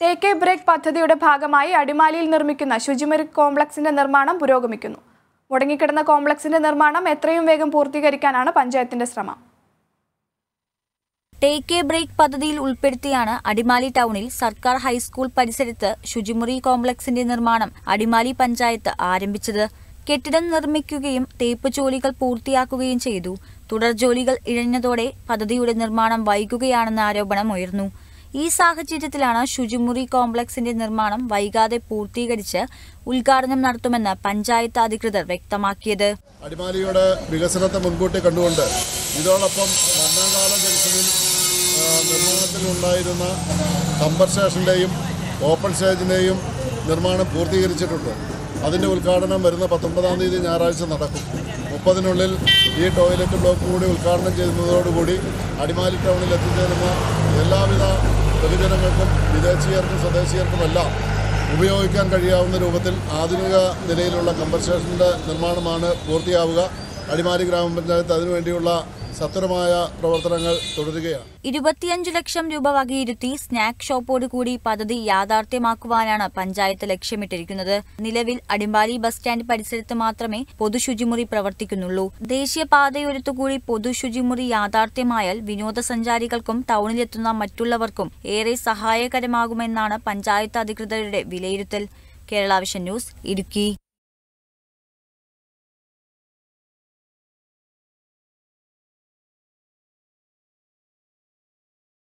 A K break പദ്ധതിയുടെ ഭാഗമായി അടിമാലിയിൽ നിർമ്മിക്കുന്ന ശുചിമുറി കോംപ്ലക്സിന്റെ നിർമ്മാണം പുരോഗമിക്കുന്നു മുടങ്ങിക്കിടന്ന കോംപ്ലക്സിന്റെ നിർമ്മാണം എത്രയും വേഗം പൂർത്തീകരിക്കാനാണ് പഞ്ചായത്തിന്റെ ശ്രമം ടേക്ക് എ ബ്രേക്ക് പദ്ധതിയിൽ ഉൾപ്പെടുത്തിയാണ് അടിമാലി ടൗണിൽ സർക്കാർ ഹൈസ്കൂൾ പരിസരത്ത് ശുചിമുറി കോംപ്ലക്സിന്റെ നിർമ്മാണം അടിമാലി പഞ്ചായത്ത് ആരംഭിച്ചത് കെട്ടിടം നിർമ്മിക്കുകയും തേപ്പ് ജോലികൾ പൂർത്തിയാക്കുകയും ചെയ്തു തുടർ ജോലികൾ ഇഴഞ്ഞതോടെ പദ്ധതിയുടെ നിർമ്മാണം വൈകുകയാണെന്ന ആരോപണം ഉയർന്നു ഈ സാഹചര്യത്തിലാണ് ശുചിമുറി കോംപ്ലക്സിന്റെ നിർമ്മാണം വൈകാതെ പൂർത്തീകരിച്ച് ഉദ്ഘാടനം നടത്തുമെന്ന് പഞ്ചായത്ത് അധികൃതർ വ്യക്തമാക്കിയത് അടിമാലിയുടെ വികസനത്തെ മുൻകൂട്ടി കണ്ടുകൊണ്ട് ഇതോടൊപ്പം മണ്ണാങ്കാല ജംഗ്ഷനിൽ ആ, നിർമ്മാണത്തിലുണ്ടായിരുന്ന കമ്പർ സ്റ്റേഷൻ്റെയും ഓപ്പൺ സ്റ്റേജിൻ്റെയും നിർമ്മാണം പൂർത്തീകരിച്ചിട്ടുണ്ട് അതിൻ്റെ ഉദ്ഘാടനം വരുന്ന പത്തൊമ്പതാം തീയതി ഞായറാഴ്ച നടക്കും മുപ്പതിനുള്ളിൽ ഈ ടോയ്ലറ്റ് ബ്ലോക്ക് കൂടി ഉദ്ഘാടനം ചെയ്യുന്നതോടുകൂടി അടിമാലി ടൗണിൽ എത്തിച്ചേരുന്ന എല്ലാവിധ പൊതുജനങ്ങൾക്കും വിദേശീയർക്കും സ്വദേശീയർക്കുമെല്ലാം ഉപയോഗിക്കാൻ കഴിയാവുന്ന രൂപത്തിൽ ആധുനിക നിലയിലുള്ള കമ്പർ സ്റ്റേഷൻ്റെ നിർമ്മാണമാണ് പൂർത്തിയാവുക അടിമാലി ഗ്രാമപഞ്ചായത്ത് അതിനുവേണ്ടിയുള്ള സത്വരമായ പ്രവർത്തനങ്ങൾ തുടരുകയാണ് ഇരുപത്തിയഞ്ചു ലക്ഷം രൂപ വകയിരുത്തി സ്നാക്ക് ഷോപ്പോട് കൂടി പദ്ധതി യാഥാർത്ഥ്യമാക്കുവാനാണ് പഞ്ചായത്ത് ലക്ഷ്യമിട്ടിരിക്കുന്നത് നിലവിൽ അടിമ്പാലി ബസ് സ്റ്റാൻഡ് പരിസരത്ത് മാത്രമേ പൊതുശുചിമുറി പ്രവർത്തിക്കുന്നുള്ളൂ ദേശീയപാതയോരത്തുകൂടി പൊതുശുചിമുറി യാഥാർത്ഥ്യമായാൽ വിനോദസഞ്ചാരികൾക്കും ടൗണിലെത്തുന്ന മറ്റുള്ളവർക്കും ഏറെ സഹായകരമാകുമെന്നാണ് പഞ്ചായത്ത് അധികൃതരുടെ വിലയിരുത്തൽ കേരള വിഷൻ ന്യൂസ് ഇടുക്കി